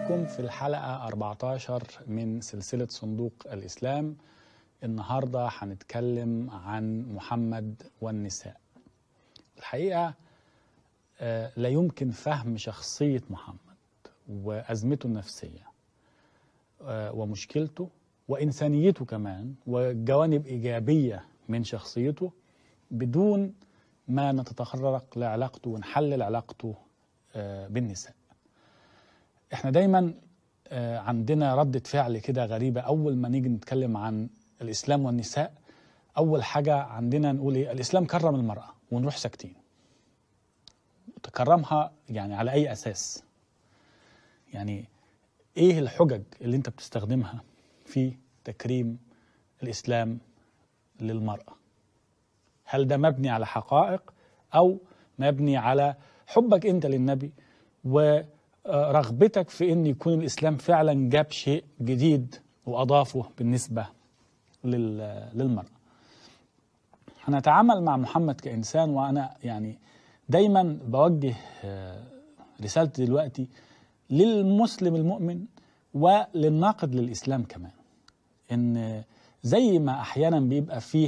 بكم في الحلقة 14 من سلسلة صندوق الإسلام النهاردة هنتكلم عن محمد والنساء الحقيقة آه، لا يمكن فهم شخصية محمد وأزمته النفسية آه، ومشكلته وإنسانيته كمان وجوانب إيجابية من شخصيته بدون ما نتطرق لعلاقته ونحلل علاقته آه، بالنساء احنا دايما آه، عندنا ردة فعل كده غريبة أول ما نيجي نتكلم عن الإسلام والنساء أول حاجة عندنا نقول إيه الإسلام كرم المرأة ونروح ساكتين تكرمها يعني على أي أساس يعني إيه الحجج اللي أنت بتستخدمها في تكريم الإسلام للمرأة هل ده مبني على حقائق أو مبني على حبك أنت للنبي ورغبتك في أن يكون الإسلام فعلا جاب شيء جديد وأضافه بالنسبة لل- للمرأة هنتعامل مع محمد كإنسان وأنا يعني دايما بوجه آه، رسالتي دلوقتي للمسلم المؤمن وللناقد للإسلام كمان إن زي ما أحيانا بيبقى فيه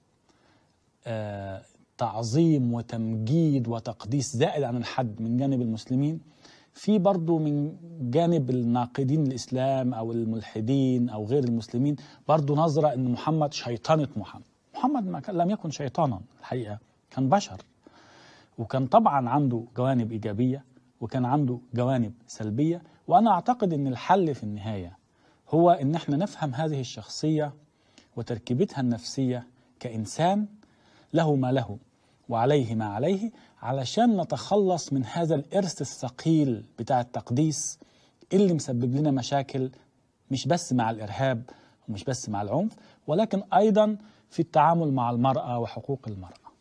آه، تعظيم وتمجيد وتقديس زائد عن الحد من جانب المسلمين في برضو من جانب الناقدين الإسلام أو الملحدين أو غير المسلمين برضو نظرة أن محمد شيطانة محمد محمد ما كان لم يكن شيطانا الحقيقة كان بشر وكان طبعا عنده جوانب إيجابية وكان عنده جوانب سلبية وأنا أعتقد أن الحل في النهاية هو أن احنا نفهم هذه الشخصية وتركيبتها النفسية كإنسان له ما له وعليه ما عليه علشان نتخلص من هذا الإرث الثقيل بتاع التقديس اللي مسبب لنا مشاكل مش بس مع الإرهاب ومش بس مع العنف ولكن أيضا في التعامل مع المرأة وحقوق المرأة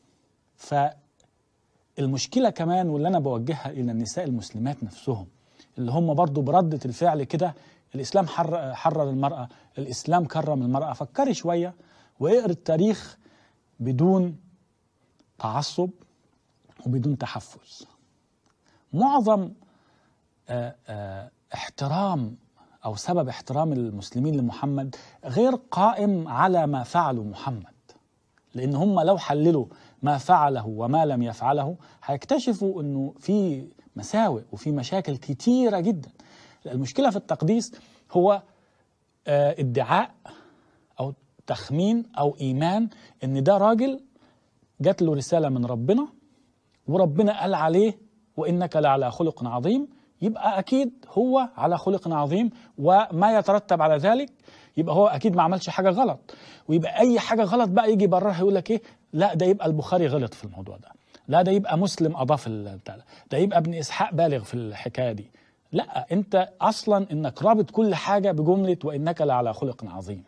فالمشكلة كمان واللي أنا بوجهها إلى النساء المسلمات نفسهم اللي هم برضو بردة الفعل كده الإسلام حر حرر المرأة الإسلام كرم المرأة فكري شوية واقري التاريخ بدون تعصب وبدون تحفز معظم آه، آه، احترام او سبب احترام المسلمين لمحمد غير قائم على ما فعله محمد لان هم لو حللوا ما فعله وما لم يفعله هيكتشفوا انه في مساوئ وفي مشاكل كتيره جدا المشكله في التقديس هو آه، ادعاء او تخمين او ايمان ان ده راجل جات له رساله من ربنا وربنا قال عليه وانك لعلى خلق عظيم يبقى اكيد هو على خلق عظيم وما يترتب على ذلك يبقى هو اكيد ما عملش حاجه غلط ويبقى اي حاجه غلط بقى يجي يبررها يقول لك ايه لا ده يبقى البخاري غلط في الموضوع ده لا ده يبقى مسلم اضاف البتاع ده ده يبقى ابن اسحاق بالغ في الحكايه دي لا انت اصلا انك رابط كل حاجه بجمله وانك لعلى خلق عظيم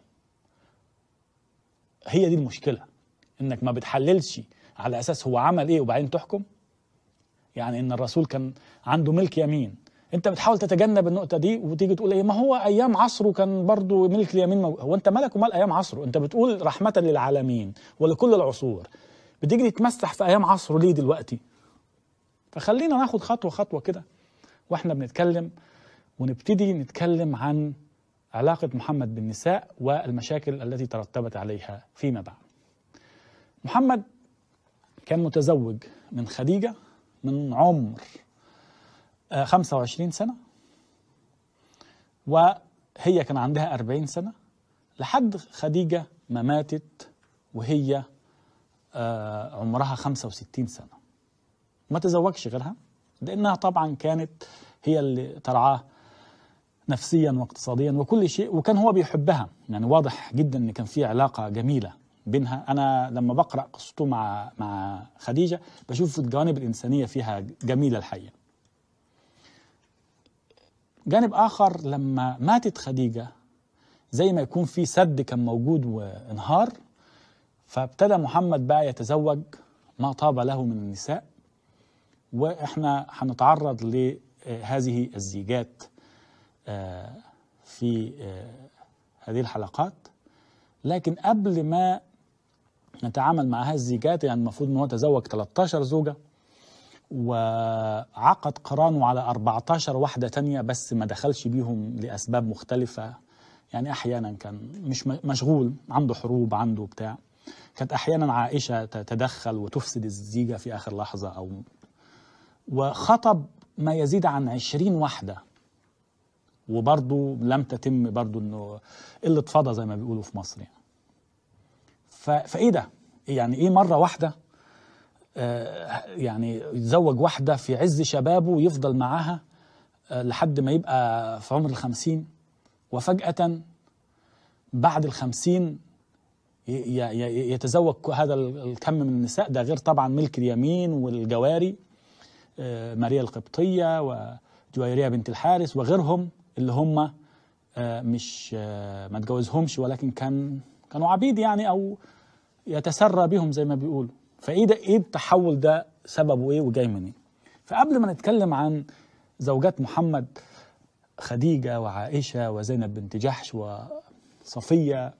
هي دي المشكله انك ما بتحللش على اساس هو عمل ايه وبعدين تحكم يعني ان الرسول كان عنده ملك يمين انت بتحاول تتجنب النقطه دي وتيجي تقول ايه ما هو ايام عصره كان برضه ملك اليمين مو... هو انت مالك ومال ايام عصره انت بتقول رحمه للعالمين ولكل العصور بتيجي تتمسح في ايام عصره ليه دلوقتي فخلينا ناخد خطوه خطوه كده واحنا بنتكلم ونبتدي نتكلم عن علاقه محمد بالنساء والمشاكل التي ترتبت عليها فيما بعد محمد كان متزوج من خديجة من عمر آه، 25 سنة وهي كان عندها 40 سنة لحد خديجة ما ماتت وهي آه، عمرها 65 سنة ما تزوجش غيرها لأنها طبعا كانت هي اللي ترعاه نفسيا واقتصاديا وكل شيء وكان هو بيحبها يعني واضح جدا ان كان في علاقه جميله بينها انا لما بقرا قصته مع مع خديجه بشوف الجوانب الانسانيه فيها جميله الحقيقه جانب اخر لما ماتت خديجه زي ما يكون في سد كان موجود وانهار فابتدى محمد بقى يتزوج ما طاب له من النساء واحنا هنتعرض لهذه الزيجات آه، في آه، هذه الحلقات لكن قبل ما نتعامل مع هذه الزيجات يعني المفروض ان هو تزوج 13 زوجه وعقد قرانه على 14 واحدة تانية بس ما دخلش بيهم لأسباب مختلفة يعني أحيانا كان مش مشغول عنده حروب عنده بتاع كانت أحيانا عائشة تتدخل وتفسد الزيجة في آخر لحظة أو وخطب ما يزيد عن 20 واحدة وبرضه لم تتم برضه انه قله فضا زي ما بيقولوا في مصر يعني. فايه ده؟ يعني ايه مره واحده آه يعني يتزوج واحده في عز شبابه ويفضل معاها آه لحد ما يبقى في عمر الخمسين وفجأة بعد الخمسين يتزوج هذا الكم من النساء ده غير طبعا ملك اليمين والجواري آه ماريا القبطية وجويرية بنت الحارس وغيرهم اللي هم مش ما اتجوزهمش ولكن كان كانوا عبيد يعني او يتسرى بهم زي ما بيقولوا فايه ده ايه التحول ده سببه ايه وجاي منين فقبل ما نتكلم عن زوجات محمد خديجة وعائشة وزينب بنت جحش وصفية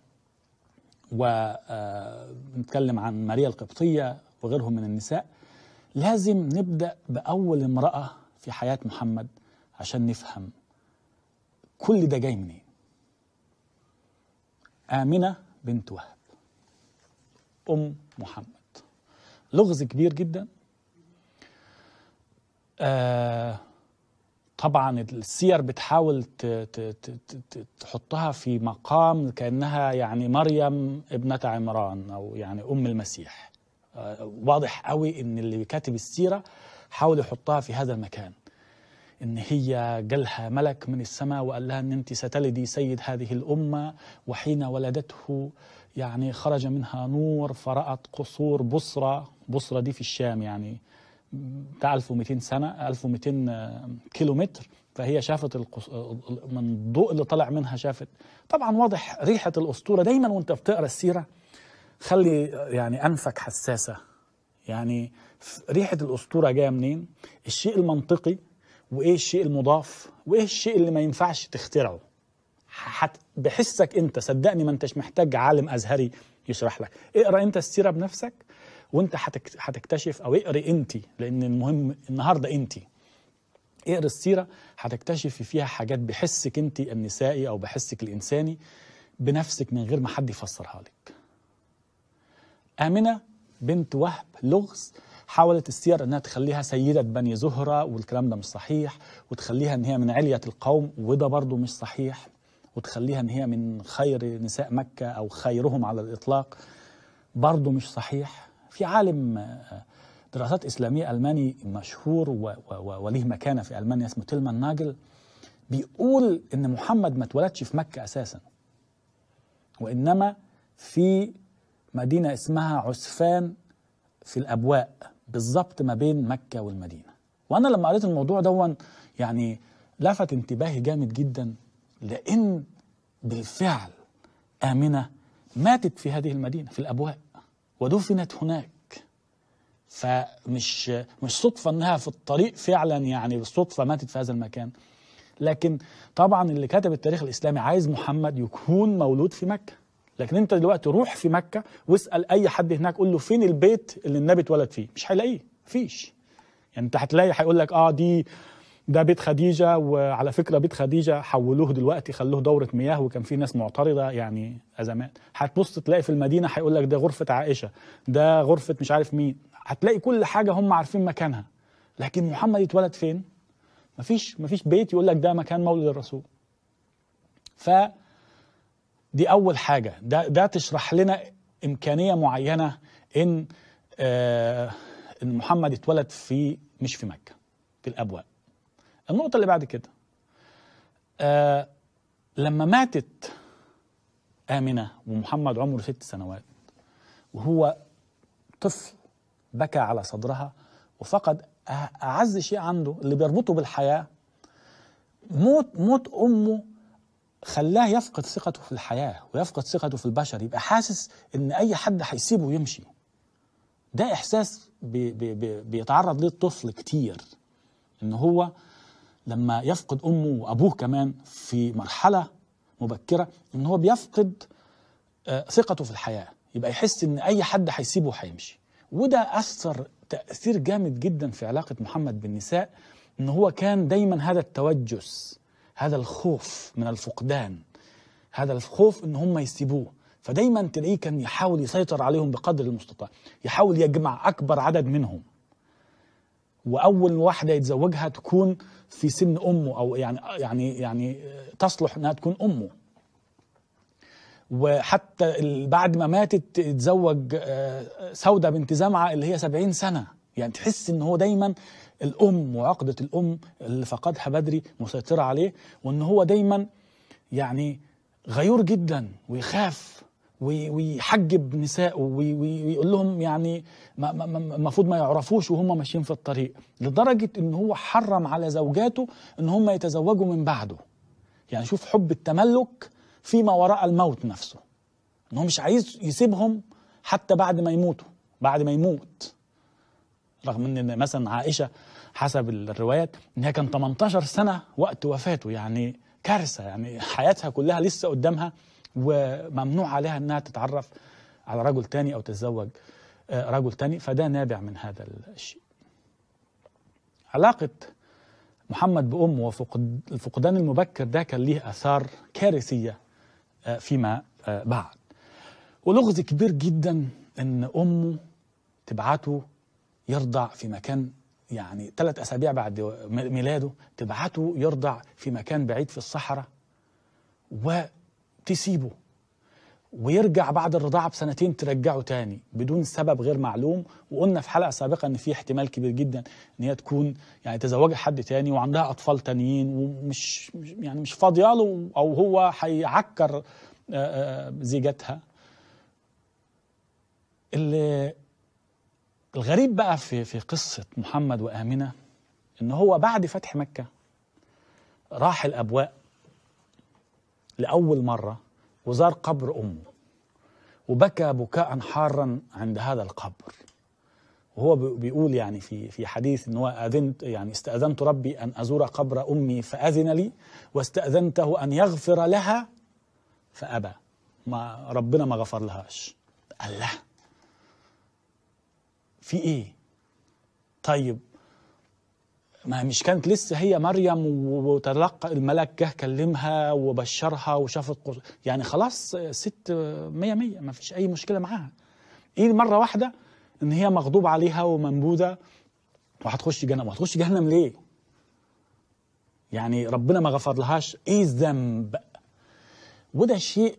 ونتكلم عن ماريا القبطية وغيرهم من النساء لازم نبدأ بأول امرأة في حياة محمد عشان نفهم كل ده جاي منين آمنة بنت وهب أم محمد لغز كبير جدا آه طبعا السير بتحاول تحطها في مقام كأنها يعني مريم ابنة عمران أو يعني أم المسيح آه واضح قوي إن اللي كاتب السيرة حاول يحطها في هذا المكان ان هي جالها ملك من السماء وقال لها ان انت ستلدي سيد هذه الامه وحين ولدته يعني خرج منها نور فرأت قصور بصرة بصرة دي في الشام يعني بتاع 1200 سنة 1200 كيلو متر فهي شافت القص... من الضوء اللي طلع منها شافت طبعا واضح ريحة الأسطورة دايما وانت بتقرا السيرة خلي يعني أنفك حساسة يعني ريحة الأسطورة جاية منين الشيء المنطقي وايه الشيء المضاف وايه الشيء اللي ما ينفعش تخترعه حت بحسك انت صدقني ما انتش محتاج عالم ازهري يشرح لك اقرا انت السيره بنفسك وانت هتكتشف او اقري انت لان المهم النهارده انت اقرا السيره هتكتشفي فيها حاجات بحسك انت النسائي او بحسك الانساني بنفسك من غير ما حد يفسرها لك امنه بنت وهب لغز حاولت السير انها تخليها سيده بني زهره والكلام ده مش صحيح وتخليها ان هي من عليه القوم وده برضه مش صحيح وتخليها ان هي من خير نساء مكه او خيرهم على الاطلاق برضه مش صحيح في عالم دراسات اسلاميه الماني مشهور وليه مكانه في المانيا اسمه تيلمان ناجل بيقول ان محمد ما اتولدش في مكه اساسا وانما في مدينه اسمها عسفان في الابواء بالظبط ما بين مكه والمدينه وانا لما قريت الموضوع دون يعني لفت انتباهي جامد جدا لان بالفعل امنه ماتت في هذه المدينه في الابواء ودفنت هناك فمش مش صدفه انها في الطريق فعلا يعني بالصدفه ماتت في هذا المكان لكن طبعا اللي كتب التاريخ الاسلامي عايز محمد يكون مولود في مكه لكن انت دلوقتي روح في مكه واسال اي حد هناك قول له فين البيت اللي النبي اتولد فيه مش هيلاقيه مفيش يعني انت هتلاقي هيقول لك اه دي ده بيت خديجه وعلى فكره بيت خديجه حولوه دلوقتي خلوه دوره مياه وكان في ناس معترضه يعني ازمات هتبص تلاقي في المدينه هيقول لك ده غرفه عائشه ده غرفه مش عارف مين هتلاقي كل حاجه هم عارفين مكانها لكن محمد اتولد فين مفيش مفيش بيت يقول لك ده مكان مولد الرسول ف دي اول حاجه ده ده تشرح لنا امكانيه معينه ان آه ان محمد اتولد في مش في مكه في الابواء النقطه اللي بعد كده آه لما ماتت امنه ومحمد عمره ست سنوات وهو طفل بكى على صدرها وفقد اعز شيء عنده اللي بيربطه بالحياه موت موت امه خلاه يفقد ثقته في الحياه ويفقد ثقته في البشر يبقى حاسس ان اي حد هيسيبه ويمشي ده احساس بي بي بي بيتعرض ليه الطفل كتير ان هو لما يفقد امه وابوه كمان في مرحله مبكره ان هو بيفقد ثقته في الحياه يبقى يحس ان اي حد هيسيبه وهيمشي وده اثر تأثير جامد جدا في علاقة محمد بالنساء إن هو كان دايما هذا التوجس هذا الخوف من الفقدان هذا الخوف إن هم يسيبوه فدايما تلاقيه كان يحاول يسيطر عليهم بقدر المستطاع يحاول يجمع أكبر عدد منهم وأول واحدة يتزوجها تكون في سن أمه أو يعني يعني يعني تصلح إنها تكون أمه وحتى بعد ما ماتت اتزوج سودة بنت زمعة اللي هي سبعين سنة يعني تحس ان هو دايما الام وعقدة الام اللي فقدها بدري مسيطرة عليه وان هو دايما يعني غيور جدا ويخاف ويحجب نسائه ويقول لهم يعني المفروض ما يعرفوش وهم ماشيين في الطريق لدرجة ان هو حرم على زوجاته ان هم يتزوجوا من بعده يعني شوف حب التملك فيما وراء الموت نفسه ان هو مش عايز يسيبهم حتى بعد ما يموتوا بعد ما يموت رغم ان مثلا عائشه حسب الروايات ان هي كان 18 سنه وقت وفاته يعني كارثه يعني حياتها كلها لسه قدامها وممنوع عليها انها تتعرف على رجل تاني او تتزوج رجل تاني فده نابع من هذا الشيء علاقه محمد بأمه والفقدان المبكر ده كان ليه آثار كارثية فيما بعد ولغز كبير جدا ان امه تبعته يرضع في مكان يعني ثلاث اسابيع بعد ميلاده تبعته يرضع في مكان بعيد في الصحراء وتسيبه ويرجع بعد الرضاعة بسنتين ترجعه تاني بدون سبب غير معلوم وقلنا في حلقة سابقة ان في احتمال كبير جدا ان هي تكون يعني تزوجت حد تاني وعندها اطفال تانيين ومش يعني مش فاضيه له او هو هيعكر زيجتها اللي الغريب بقى في في قصة محمد وآمنة إن هو بعد فتح مكة راح الأبواء لأول مرة وزار قبر أمه وبكى بكاء حارا عند هذا القبر وهو بيقول يعني في في حديث ان هو اذنت يعني استاذنت ربي ان ازور قبر امي فاذن لي واستاذنته ان يغفر لها فابى ما ربنا ما غفر لهاش الله في ايه طيب ما مش كانت لسه هي مريم وتلقى الملك جه كلمها وبشرها وشافت قص... يعني خلاص ست مية مية ما فيش أي مشكلة معاها إيه مرة واحدة إن هي مغضوب عليها ومنبوذة وهتخش جهنم وهتخش جهنم ليه؟ يعني ربنا ما غفر لهاش إيه الذنب؟ وده شيء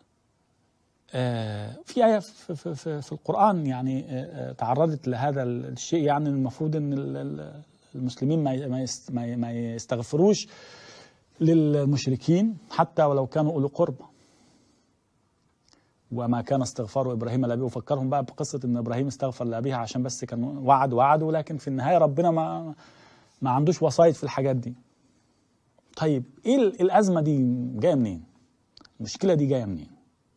آه في آية في, في, في, في القرآن يعني آه تعرضت لهذا الشيء يعني المفروض إن المسلمين ما ما يستغفروش للمشركين حتى ولو كانوا اولي قربى وما كان استغفار ابراهيم لابيه وفكرهم بقى بقصه ان ابراهيم استغفر لابيه عشان بس كان وعد وعد ولكن في النهايه ربنا ما ما عندوش وسايط في الحاجات دي. طيب ايه الازمه دي جايه منين؟ المشكله دي جايه منين؟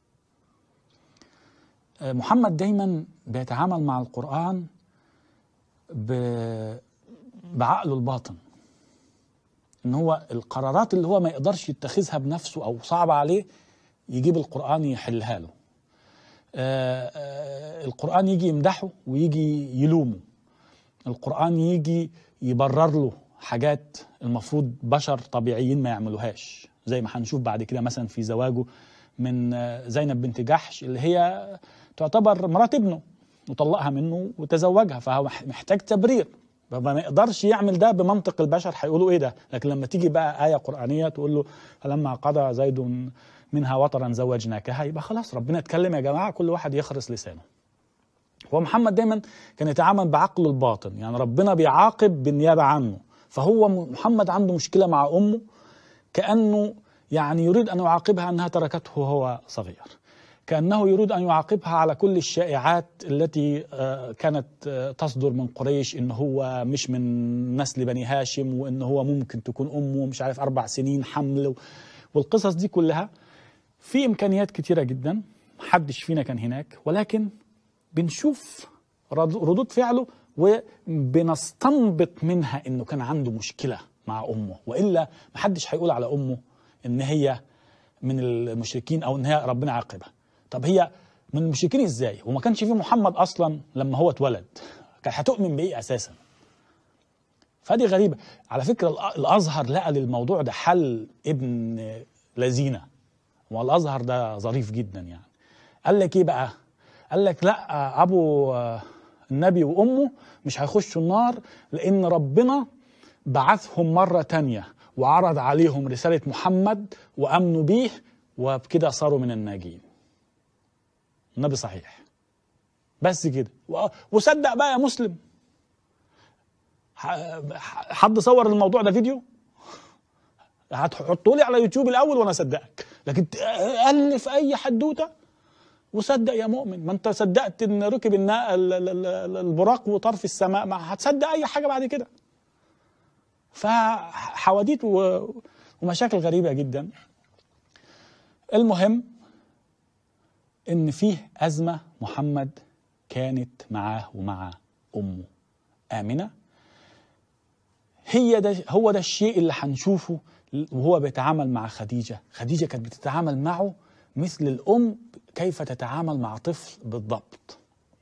محمد دايما بيتعامل مع القران ب بعقله الباطن ان هو القرارات اللي هو ما يقدرش يتخذها بنفسه او صعبة عليه يجيب القرآن يحلها له آآ آآ القرآن يجي يمدحه ويجي يلومه القرآن يجي يبرر له حاجات المفروض بشر طبيعيين ما يعملوهاش زي ما هنشوف بعد كده مثلا في زواجه من زينب بنت جحش اللي هي تعتبر مرات ابنه وطلقها منه وتزوجها فهو محتاج تبرير ما يقدرش يعمل ده بمنطق البشر هيقولوا ايه ده لكن لما تيجي بقى آية قرآنية تقول له فلما قضى زيد منها وطرا زوجناكها يبقى خلاص ربنا اتكلم يا جماعة كل واحد يخرس لسانه هو محمد دايما كان يتعامل بعقله الباطن يعني ربنا بيعاقب بالنيابة عنه فهو محمد عنده مشكلة مع أمه كأنه يعني يريد أن يعاقبها أنها تركته وهو صغير كأنه يريد أن يعاقبها على كل الشائعات التي كانت تصدر من قريش إن هو مش من نسل بني هاشم وإن هو ممكن تكون أمه مش عارف أربع سنين حمل والقصص دي كلها في إمكانيات كتيرة جدا محدش فينا كان هناك ولكن بنشوف ردود فعله وبنستنبط منها إنه كان عنده مشكلة مع أمه وإلا محدش هيقول على أمه إن هي من المشركين أو إن هي ربنا عاقبها طب هي من المشركين ازاي وما كانش في محمد اصلا لما هو اتولد كانت هتؤمن بايه اساسا فدي غريبه على فكره الأ- الازهر لقى للموضوع ده حل ابن لذينه والازهر ده ظريف جدا يعني قال لك ايه بقى قال لك لا ابو آه، النبي وامه مش هيخشوا النار لان ربنا بعثهم مره تانية وعرض عليهم رساله محمد وامنوا بيه وبكده صاروا من الناجين النبي صحيح بس كده و- وصدق بقى يا مسلم ح- ح- حد صور الموضوع ده فيديو هتحطه لي على يوتيوب الاول وانا اصدقك لكن ت- الف اي حدوته وصدق يا مؤمن ما انت صدقت ان ركب النا- ال- ال- ال- البراق وطرف السماء ما هتصدق اي حاجه بعد كده فحواديت و- ومشاكل غريبه جدا المهم ان فيه ازمه محمد كانت معاه ومع امه امنه هي ده هو ده الشيء اللي هنشوفه وهو بيتعامل مع خديجه خديجه كانت بتتعامل معه مثل الام كيف تتعامل مع طفل بالضبط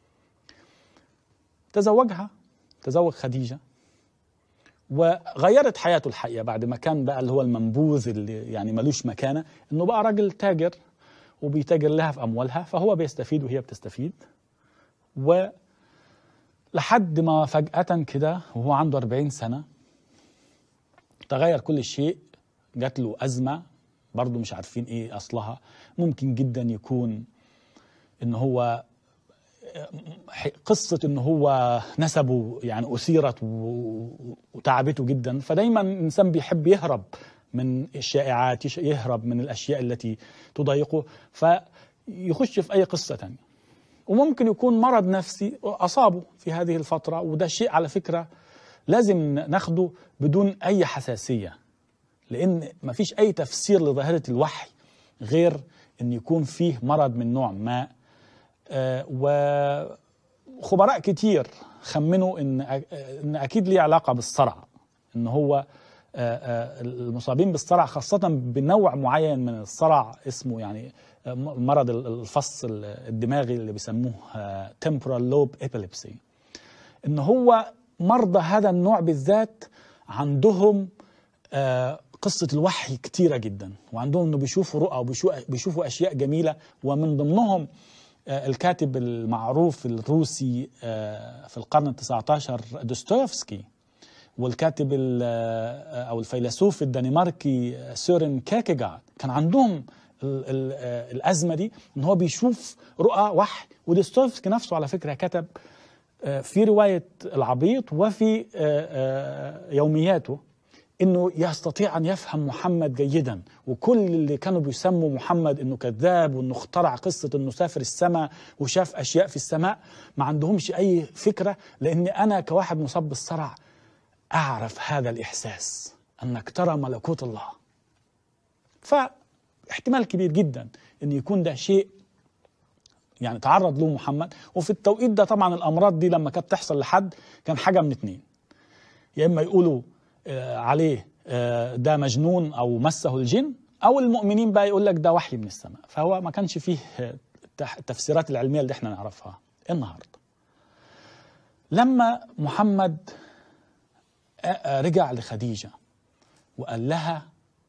تزوجها تزوج خديجه وغيرت حياته الحقيقه بعد ما كان بقى اللي هو المنبوذ اللي يعني ملوش مكانه انه بقى راجل تاجر وبيتاجر لها في اموالها فهو بيستفيد وهي بتستفيد و لحد ما فجأة كده وهو عنده 40 سنة تغير كل شيء جات له أزمة برضه مش عارفين إيه أصلها ممكن جدا يكون إن هو قصة إن هو نسبه يعني أثيرت و- وتعبته جدا فدايما الإنسان بيحب يهرب من الشائعات يش- يهرب من الأشياء التي تضايقه فيخش في أي قصة تانية وممكن يكون مرض نفسي أصابه في هذه الفترة وده شيء على فكرة لازم ناخده بدون أي حساسية لأن مفيش أي تفسير لظاهرة الوحي غير أن يكون فيه مرض من نوع ما آه، وخبراء كتير خمنوا ان أ- ان اكيد ليه علاقه بالصرع ان هو آه، آه، المصابين بالصرع خاصه بنوع معين من الصرع اسمه يعني آه، م- مرض ال- الفص ال- الدماغي اللي بيسموه آه، temporal lobe epilepsy ان هو مرضى هذا النوع بالذات عندهم آه، قصة الوحي كتيرة جدا وعندهم انه بيشوفوا رؤى وبيشوفوا بيشوفوا اشياء جميلة ومن ضمنهم آه، الكاتب المعروف الروسي آه، في القرن التسعة عشر دوستويفسكي والكاتب ال- آه، او الفيلسوف الدنماركي آه، سورين كيركيغارد كان عندهم ال- ال- آه، الازمه دي ان هو بيشوف رؤى وحي ودوستويفسكي نفسه على فكره كتب آه، في روايه العبيط وفي آه، آه، يومياته انه يستطيع ان يفهم محمد جيدا وكل اللي كانوا بيسموا محمد انه كذاب وانه اخترع قصه انه سافر السماء وشاف اشياء في السماء ما عندهمش اي فكره لان انا كواحد مصاب بالصرع اعرف هذا الاحساس انك ترى ملكوت الله فاحتمال كبير جدا ان يكون ده شيء يعني تعرض له محمد وفي التوقيت ده طبعا الامراض دي لما كانت تحصل لحد كان حاجه من اتنين يا اما يقولوا آه، عليه آه، ده مجنون او مسه الجن او المؤمنين بقى يقول لك ده وحي من السماء فهو ما كانش فيه آه، التح- التفسيرات العلميه اللي احنا نعرفها النهارده لما محمد آه، آه، رجع لخديجه وقال لها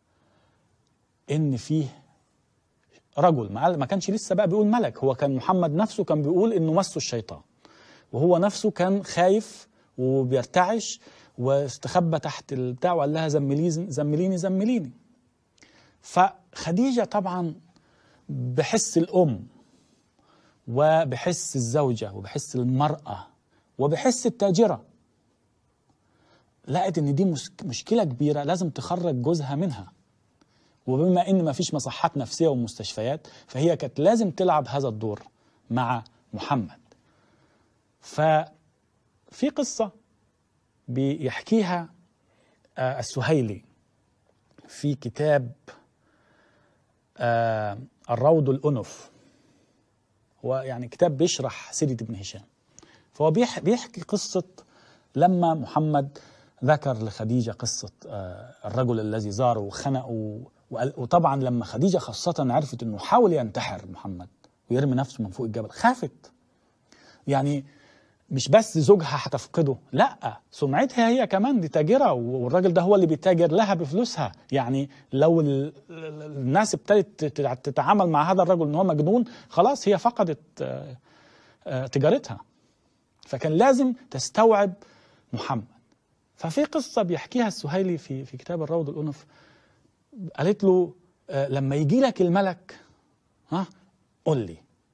ان فيه رجل ما قال- ما كانش لسه بقى بيقول ملك هو كان محمد نفسه كان بيقول انه مسه الشيطان وهو نفسه كان خايف وبيرتعش واستخبى تحت البتاع وقال لها زمليني زمليني زمليني فخديجة طبعا بحس الأم وبحس الزوجة وبحس المرأة وبحس التاجرة لقت ان دي مس- مشكلة كبيرة لازم تخرج جوزها منها وبما ان ما فيش مصحات نفسية ومستشفيات فهي كانت لازم تلعب هذا الدور مع محمد ففي قصة بيحكيها آه، السهيلي في كتاب آه، الروض الأنف هو يعني كتاب بيشرح سيرة ابن هشام فهو بيح- بيحكي قصة لما محمد ذكر لخديجة قصة آه، الرجل الذي زاره وخنقه وقال- وطبعا لما خديجة خاصة عرفت انه حاول ينتحر محمد ويرمي نفسه من فوق الجبل خافت يعني مش بس زوجها هتفقده لا سمعتها هي كمان دي تاجرة والراجل ده هو اللي بيتاجر لها بفلوسها يعني لو ال- ال- الناس ابتدت تت- تتعامل مع هذا الرجل ان هو مجنون خلاص هي فقدت آه، آه، تجارتها فكان لازم تستوعب محمد ففي قصة بيحكيها السهيلي في في كتاب الروض الأنف قالت له آه، لما يجي لك الملك ها قل لي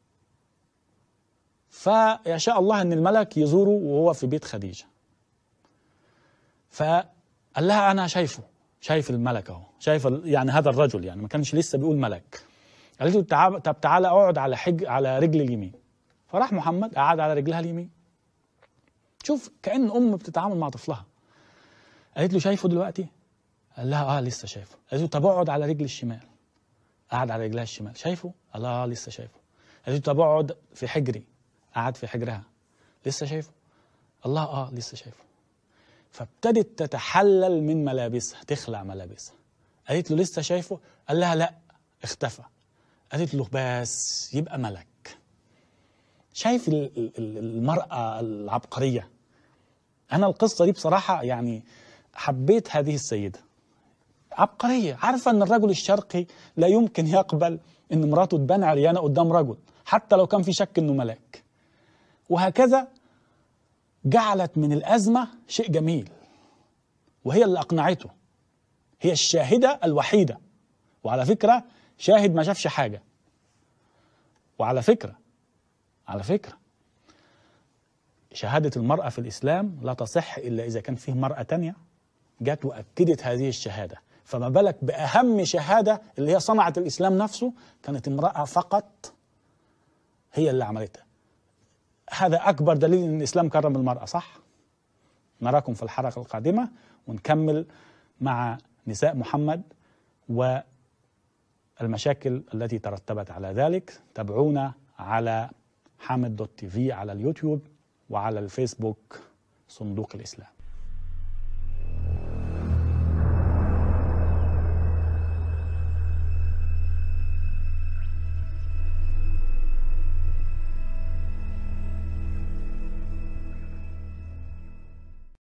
فيشاء الله ان الملك يزوره وهو في بيت خديجه فقال لها انا شايفه شايف الملك اهو شايف ال- يعني هذا الرجل يعني ما كانش لسه بيقول ملك قالت له تعال طب تعالى اقعد على حج على رجل اليمين فراح محمد قعد على رجلها اليمين شوف كأن ام بتتعامل مع طفلها قالت له شايفه دلوقتي قال لها اه لسه شايفه قالت له طب اقعد على رجل الشمال قعد على رجلها الشمال شايفه قال لها اه لسه شايفه قالت له طب اقعد في حجري قعد في حجرها لسه شايفه الله اه لسه شايفه فابتدت تتحلل من ملابسها تخلع ملابسها قالت له لسه شايفه قال لها لا اختفى قالت له بس يبقى ملك شايف ال- ال- ال- المرأة العبقرية أنا القصة دي بصراحة يعني حبيت هذه السيدة عبقرية عارفة أن الرجل الشرقي لا يمكن يقبل أن مراته تبان عريانة قدام رجل حتى لو كان في شك أنه ملاك وهكذا جعلت من الأزمة شيء جميل وهي اللي أقنعته هي الشاهدة الوحيدة وعلى فكرة شاهد ما شافش حاجة وعلى فكرة على فكرة شهادة المرأة في الإسلام لا تصح إلا إذا كان فيه مرأة تانية جت وأكدت هذه الشهادة فما بالك بأهم شهادة اللي هي صنعت الإسلام نفسه كانت امرأة فقط هي اللي عملتها هذا أكبر دليل أن الإسلام كرم المرأة صح؟ نراكم في الحلقة القادمة ونكمل مع نساء محمد والمشاكل التي ترتبت على ذلك تابعونا على حامد دوت تي في على اليوتيوب وعلى الفيسبوك صندوق الإسلام